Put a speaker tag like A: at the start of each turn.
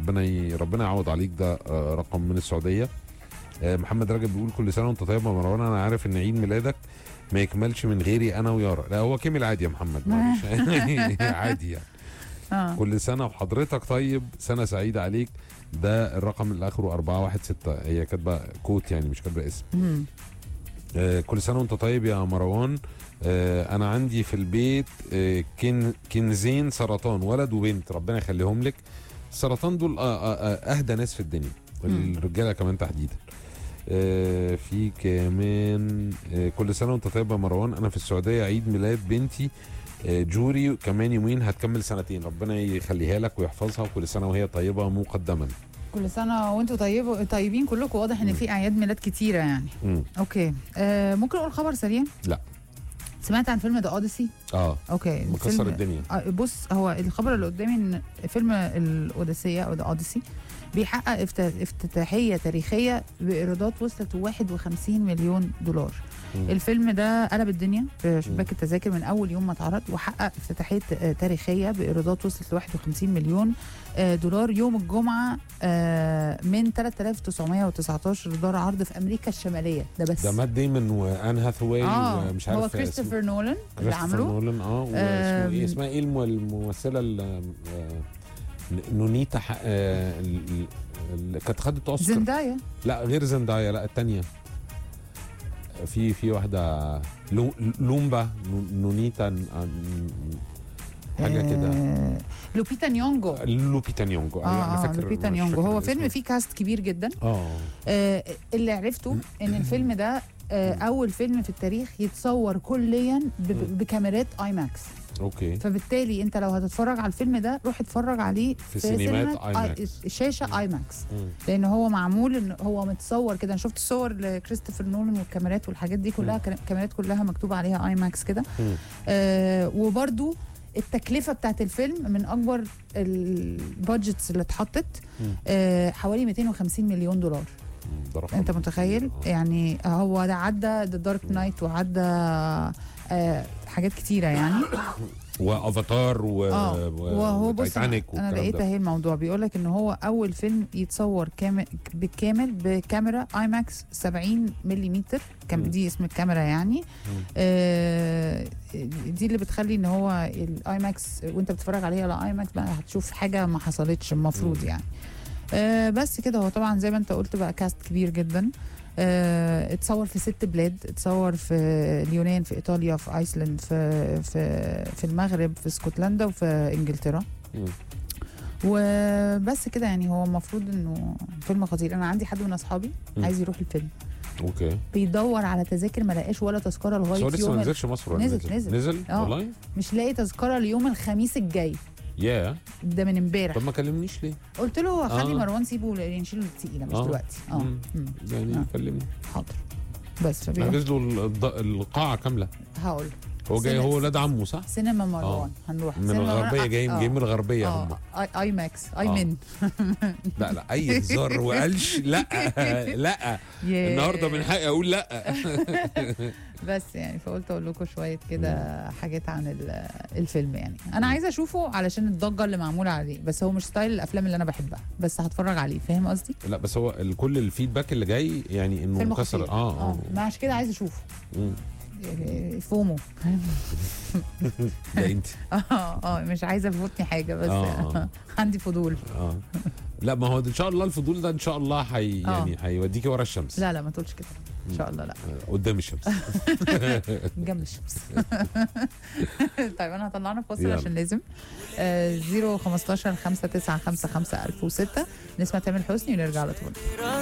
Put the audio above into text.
A: ربنا ي... ربنا يعوض عليك ده آه، رقم من السعوديه آه، محمد رجب بيقول كل سنه وانت طيب يا مروان انا عارف ان عيد ميلادك ما يكملش من غيري انا ويارا لا هو كمل عادي يا محمد معلش عادي يعني
B: اه
A: كل سنه وحضرتك طيب سنه سعيده عليك ده الرقم اللي اخره 416 هي كاتبه كوت يعني مش كاتبه اسم
B: مم.
A: آه، كل سنه وانت طيب يا مروان آه، انا عندي في البيت آه، كن كنزين سرطان ولد وبنت ربنا يخليهم لك السرطان دول آه، آه، آه، اهدى ناس في الدنيا
B: مم.
A: الرجاله كمان تحديدا آه، في كمان آه، كل سنه وانت طيب يا مروان انا في السعوديه عيد ميلاد بنتي آه، جوري كمان يومين هتكمل سنتين ربنا يخليها لك ويحفظها وكل سنه وهي طيبه مقدما
B: كل سنه وانتم طيب طيبين كلكم واضح ان في اعياد ميلاد كتيره يعني
A: مم.
B: اوكي آه ممكن اقول خبر سريع
A: لا.
B: سمعت عن فيلم ذا اوديسي
A: اه
B: اوكي
A: مكسر
B: الفيلم-
A: الدنيا
B: آه، بص هو الخبر اللي قدامي ان فيلم الاوديسيه او ذا اوديسي بيحقق افت- افتتاحيه تاريخيه بايرادات وصلت 51 مليون دولار
A: مم.
B: الفيلم ده قلب الدنيا في شباك التذاكر من اول يوم ما اتعرض وحقق افتتاحيه آه، تاريخيه بايرادات وصلت ل 51 مليون آه، دولار يوم الجمعه آه، من 3919 دار عرض في امريكا الشماليه ده بس
A: ده مات ديمون وان هاثواي
B: اه
A: ومش عارف
B: هو
A: اسمه-
B: كريستوفر نولان اللي
A: كريستوفر
B: عامله
A: نولان اه واسمه ايه
B: آم،
A: اسمها ايه الم- الممثله ال- آه، نونيتا ح- آه، ال- ال- اللي كانت خدت اوسكار
B: زندايا
A: لا غير زندايا لا الثانيه في في واحده لو لومبا نو- نونيتا ن- ن- حاجه كده
B: آه، لوبيتا نيونجو
A: لوبيتا نيونجو
B: اه
A: أيوة، أنا
B: اه
A: فاكر-
B: لوبيتا
A: مش
B: نيونجو
A: فاكر
B: هو
A: الاسم.
B: فيلم فيه كاست كبير جدا
A: اه
B: آه اللي عرفته ان الفيلم ده آه اول فيلم في التاريخ يتصور كليا ب- ب- بكاميرات اي ماكس
A: اوكي
B: فبالتالي انت لو هتتفرج على الفيلم ده روح اتفرج عليه
A: في سينمات
B: سينما
A: آي
B: آي-
A: ماكس.
B: شاشه اي ماكس
A: مم.
B: لان هو معمول ان هو متصور كده انا شفت الصور لكريستوفر نولان والكاميرات والحاجات دي كلها كان- الكاميرات كلها مكتوب عليها اي ماكس كده
A: مم.
B: آه وبرده التكلفه بتاعت الفيلم من اكبر البادجتس اللي اتحطت
A: مم.
B: آه حوالي 250 مليون دولار
A: مم. ده رقم
B: انت متخيل
A: آه.
B: يعني هو ده عدى ذا دارك نايت وعدى آه حاجات كتيره يعني
A: وافاتار و
B: اه وهو بص انا
A: وتايتانيك
B: أنا
A: والكلام
B: لقيت
A: ده.
B: اهي الموضوع بيقول لك ان هو اول فيلم يتصور كامل بالكامل بكاميرا اي ماكس 70 ملم كام
A: مم.
B: دي اسم الكاميرا يعني
A: مم.
B: آه دي اللي بتخلي ان هو الاي ماكس وانت بتتفرج عليها على اي ماكس بقى هتشوف حاجه ما حصلتش المفروض
A: مم.
B: يعني آه بس كده هو طبعا زي ما انت قلت بقى كاست كبير جدا آه اتصور في ست بلاد اتصور في اليونان في ايطاليا في ايسلند في في في المغرب في اسكتلندا وفي انجلترا
A: مم.
B: وبس كده يعني هو المفروض انه فيلم خطير انا عندي حد من اصحابي
A: مم.
B: عايز يروح الفيلم
A: اوكي
B: بيدور على تذاكر ما لقاش ولا تذكره
A: بس هو
B: لغايه
A: لسه
B: يوم
A: ما
B: ال-
A: نزلش مصر ولا
B: نزل- نزل.
A: نزل
B: آه.
A: والله
B: مش لاقي تذكره ليوم الخميس الجاي
A: يا
B: ده من امبارح
A: طب ما كلمنيش ليه
B: قلت له خلي
A: آه.
B: مروان سيبه ل- نشيله التقيله مش
A: آه.
B: دلوقتي اه
A: مم.
B: مم.
A: يعني
B: آه.
A: كلمني
B: حاضر بس فبيروح
A: حجز له الض- القاعه كامله
B: هقول
A: هو جاي
B: سينما-
A: هو ولاد عمه صح
B: سينما مروان هنروح
A: من
B: سينما
A: الغربيه
B: مروان.
A: جايين
B: آه.
A: جايين من الغربيه هم
B: اه اي اي ماكس اي
A: آه.
B: من
A: لا لا اي هزار وقالش لا لا
B: ياه.
A: النهارده من حقي اقول لا
B: بس يعني فقلت اقول لكم شويه كده حاجات عن ال- الفيلم يعني انا عايزه اشوفه علشان الضجه اللي معموله عليه بس هو مش ستايل الافلام اللي انا بحبها بس هتفرج عليه فاهم قصدي
A: لا بس هو ال- كل الفيدباك اللي جاي يعني انه
B: فيلم
A: مكسر
B: خطير
A: اه اه
B: ما عشان كده عايزه اشوفه
A: مم.
B: يعني فومو
A: ده انت
B: اه اه مش عايزه افوتني حاجه بس
A: آه.
B: عندي فضول
A: اه لا ما هو ده ان شاء الله الفضول ده ان شاء الله حي
B: آه.
A: يعني هيوديكي ورا الشمس
B: لا لا ما تقولش كده ان شاء الله لا
A: آه، قدام الشمس
B: جنب الشمس طيب انا هطلعنا فاصل
A: يلا.
B: عشان لازم آه 0 15 5 9 5 5 1006 نسمع تامر حسني ونرجع على طول